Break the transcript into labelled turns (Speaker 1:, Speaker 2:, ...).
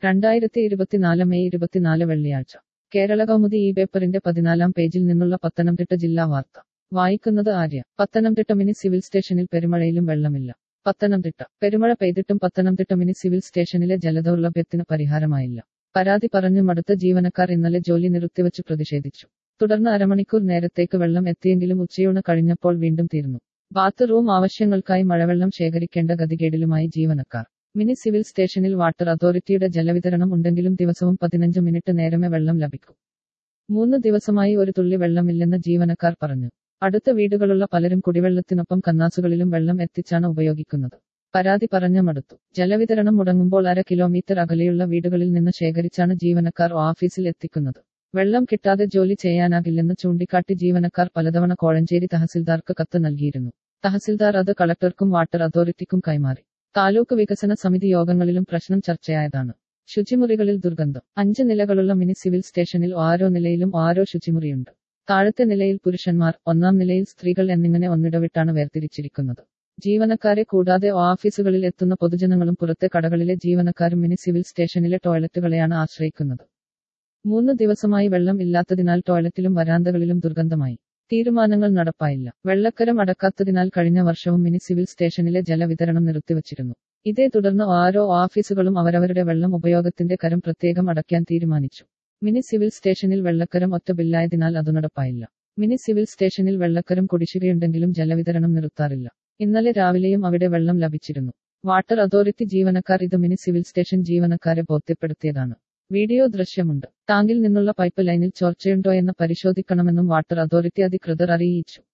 Speaker 1: രണ്ടായിരത്തി ഇരുപത്തിനാല് മെയ് ഇരുപത്തിനാല് വെള്ളിയാഴ്ച കേരള കൗമുദി ഈ പേപ്പറിന്റെ പതിനാലാം പേജിൽ നിന്നുള്ള പത്തനംതിട്ട ജില്ലാ വാർത്ത വായിക്കുന്നത് ആര്യ പത്തനംതിട്ട മിനി സിവിൽ സ്റ്റേഷനിൽ പെരുമഴയിലും വെള്ളമില്ല പത്തനംതിട്ട പെരുമഴ പെയ്തിട്ടും പത്തനംതിട്ട മിനി സിവിൽ സ്റ്റേഷനിലെ ജലദൗർലഭ്യത്തിന് പരിഹാരമായില്ല പരാതി പറഞ്ഞു മടുത്ത ജീവനക്കാർ ഇന്നലെ ജോലി നിർത്തിവച്ച് പ്രതിഷേധിച്ചു തുടർന്ന് അരമണിക്കൂർ നേരത്തേക്ക് വെള്ളം എത്തിയെങ്കിലും ഉച്ചയൂണ് കഴിഞ്ഞപ്പോൾ വീണ്ടും തീർന്നു ബാത്ത് റൂം ആവശ്യങ്ങൾക്കായി മഴവെള്ളം ശേഖരിക്കേണ്ട ഗതികേടിലുമായി ജീവനക്കാർ മിനി സിവിൽ സ്റ്റേഷനിൽ വാട്ടർ അതോറിറ്റിയുടെ ജലവിതരണം ഉണ്ടെങ്കിലും ദിവസവും പതിനഞ്ച് മിനിറ്റ് നേരമേ വെള്ളം ലഭിക്കൂ മൂന്ന് ദിവസമായി ഒരു തുള്ളി വെള്ളമില്ലെന്ന് ജീവനക്കാർ പറഞ്ഞു അടുത്ത വീടുകളുള്ള പലരും കുടിവെള്ളത്തിനൊപ്പം കന്നാസുകളിലും വെള്ളം എത്തിച്ചാണ് ഉപയോഗിക്കുന്നത് പരാതി പറഞ്ഞ മടുത്തു ജലവിതരണം മുടങ്ങുമ്പോൾ അര കിലോമീറ്റർ അകലെയുള്ള വീടുകളിൽ നിന്ന് ശേഖരിച്ചാണ് ജീവനക്കാർ ഓഫീസിൽ എത്തിക്കുന്നത് വെള്ളം കിട്ടാതെ ജോലി ചെയ്യാനാകില്ലെന്ന് ചൂണ്ടിക്കാട്ടി ജീവനക്കാർ പലതവണ കോഴഞ്ചേരി തഹസിൽദാർക്ക് കത്ത് നൽകിയിരുന്നു തഹസിൽദാർ അത് കളക്ടർക്കും വാട്ടർ അതോറിറ്റിക്കും കൈമാറി താലൂക്ക് വികസന സമിതി യോഗങ്ങളിലും പ്രശ്നം ചർച്ചയായതാണ് ശുചിമുറികളിൽ ദുർഗന്ധം അഞ്ച് നിലകളുള്ള മിനി സിവിൽ സ്റ്റേഷനിൽ ഓരോ നിലയിലും ഓരോ ശുചിമുറിയുണ്ട് താഴത്തെ നിലയിൽ പുരുഷന്മാർ ഒന്നാം നിലയിൽ സ്ത്രീകൾ എന്നിങ്ങനെ ഒന്നിടവിട്ടാണ് വേർതിരിച്ചിരിക്കുന്നത് ജീവനക്കാരെ കൂടാതെ ഓഫീസുകളിൽ എത്തുന്ന പൊതുജനങ്ങളും പുറത്തെ കടകളിലെ ജീവനക്കാരും മിനി സിവിൽ സ്റ്റേഷനിലെ ടോയ്ലറ്റുകളെയാണ് ആശ്രയിക്കുന്നത് മൂന്ന് ദിവസമായി വെള്ളം ഇല്ലാത്തതിനാൽ ടോയ്ലറ്റിലും വരാന്തകളിലും ദുർഗന്ധമായി തീരുമാനങ്ങൾ നടപ്പായില്ല വെള്ളക്കരം അടക്കാത്തതിനാൽ കഴിഞ്ഞ വർഷവും മിനി സിവിൽ സ്റ്റേഷനിലെ ജലവിതരണം നിർത്തിവച്ചിരുന്നു ഇതേ തുടർന്ന് ഓരോ ഓഫീസുകളും അവരവരുടെ വെള്ളം ഉപയോഗത്തിന്റെ കരം പ്രത്യേകം അടയ്ക്കാൻ തീരുമാനിച്ചു മിനി സിവിൽ സ്റ്റേഷനിൽ വെള്ളക്കരം ഒറ്റ ബില്ലായതിനാൽ അത് നടപ്പായില്ല മിനി സിവിൽ സ്റ്റേഷനിൽ വെള്ളക്കരം കുടിശ്ശികയുണ്ടെങ്കിലും ജലവിതരണം നിർത്താറില്ല ഇന്നലെ രാവിലെയും അവിടെ വെള്ളം ലഭിച്ചിരുന്നു വാട്ടർ അതോറിറ്റി ജീവനക്കാർ ഇത് മിനി സിവിൽ സ്റ്റേഷൻ ജീവനക്കാരെ ബോധ്യപ്പെടുത്തിയതാണ് വീഡിയോ ദൃശ്യമുണ്ട് ടാങ്കിൽ നിന്നുള്ള പൈപ്പ് ലൈനിൽ ചോർച്ചയുണ്ടോയെന്ന് പരിശോധിക്കണമെന്നും വാട്ടർ അതോറിറ്റി അധികൃതർ അറിയിച്ചു